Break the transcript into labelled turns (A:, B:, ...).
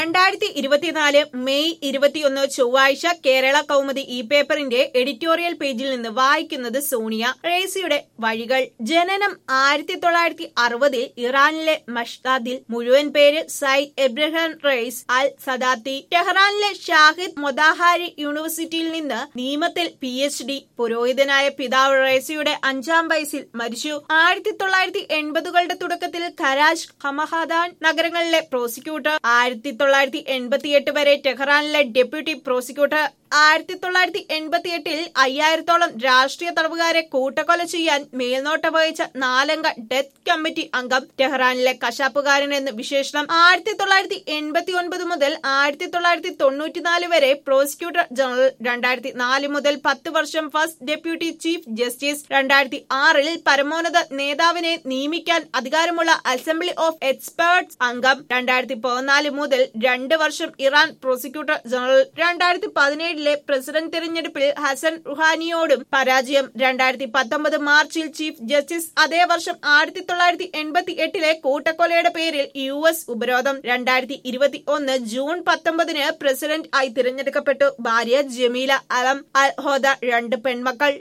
A: രണ്ടായിരത്തി ഇരുപത്തിനാല് മെയ് ഇരുപത്തിയൊന്ന് ചൊവ്വാഴ്ച കേരള കൗമുദി ഇ പേപ്പറിന്റെ എഡിറ്റോറിയൽ പേജിൽ നിന്ന് വായിക്കുന്നത് സോണിയ റേസിയുടെ വഴികൾ ജനനം ആയിരത്തി തൊള്ളായിരത്തി അറുപതിൽ ഇറാനിലെ മഷ്താദിൽ മുഴുവൻ പേര് Sayed Ebrahim Raees al Sadati ടെഹ്റാനിലെ ഷാഹിദ് മൊദാഹാരി യൂണിവേഴ്സിറ്റിയിൽ നിന്ന് നിയമത്തിൽ പി എച്ച് ഡി പുരോഹിതനായ പിതാവ് റേസിയുടെ അഞ്ചാം വയസ്സിൽ മരിച്ചു ആയിരത്തി തൊള്ളായിരത്തി എൺപതുകളുടെ തുടക്കത്തിൽ കരാജ് ഹമഹാദാൻ നഗരങ്ങളിലെ പ്രോസിക്യൂട്ടർ ആയിരത്തി തൊള്ളായിരത്തി എൺപത്തിയെട്ട് വരെ ടെഹ്റാനിലെ ഡെപ്യൂട്ടി പ്രോസിക്യൂട്ടർ ആയിരത്തി തൊള്ളായിരത്തി എൺപത്തിയെട്ടിൽ അയ്യായിരത്തോളം രാഷ്ട്രീയ തടവുകാരെ കൂട്ടക്കൊല ചെയ്യാൻ മേൽനോട്ടം വഹിച്ച നാലംഗ ഡെത്ത് കമ്മിറ്റി അംഗം ടെഹ്റാനിലെ കശാപ്പുകാരൻ എന്ന് വിശേഷണം ആയിരത്തി തൊള്ളായിരത്തി എൺപത്തി ഒൻപത് മുതൽ ആയിരത്തി തൊള്ളായിരത്തി തൊണ്ണൂറ്റിനാല് വരെ പ്രോസിക്യൂട്ടർ ജനറൽ രണ്ടായിരത്തി നാല് മുതൽ പത്ത് വർഷം ഫസ്റ്റ് ഡെപ്യൂട്ടി ചീഫ് ജസ്റ്റിസ് രണ്ടായിരത്തി ആറിൽ പരമോന്നത നേതാവിനെ നിയമിക്കാൻ അധികാരമുള്ള അസംബ്ലി ഓഫ് എക്സ്പേർട്സ് അംഗം രണ്ടായിരത്തി പതിനാല് മുതൽ രണ്ട് വർഷം ഇറാൻ പ്രോസിക്യൂട്ടർ ജനറൽ രണ്ടായിരത്തി പതിനേഴിലെ പ്രസിഡന്റ് തെരഞ്ഞെടുപ്പിൽ ഹസൻ റുഹാനിയോടും പരാജയം രണ്ടായിരത്തി പത്തൊമ്പത് മാർച്ചിൽ ചീഫ് ജസ്റ്റിസ് അതേ വർഷം ആയിരത്തി തൊള്ളായിരത്തി എൺപത്തി എട്ടിലെ കൂട്ടക്കൊലയുടെ പേരിൽ യു എസ് ഉപരോധം രണ്ടായിരത്തി ഇരുപത്തി ഒന്ന് ജൂൺ പത്തൊമ്പതിന് പ്രസിഡന്റ് ആയി തിരഞ്ഞെടുക്കപ്പെട്ടു ഭാര്യ ജമീല അലം അൽ ഹോദ രണ്ട് പെൺമക്കൾ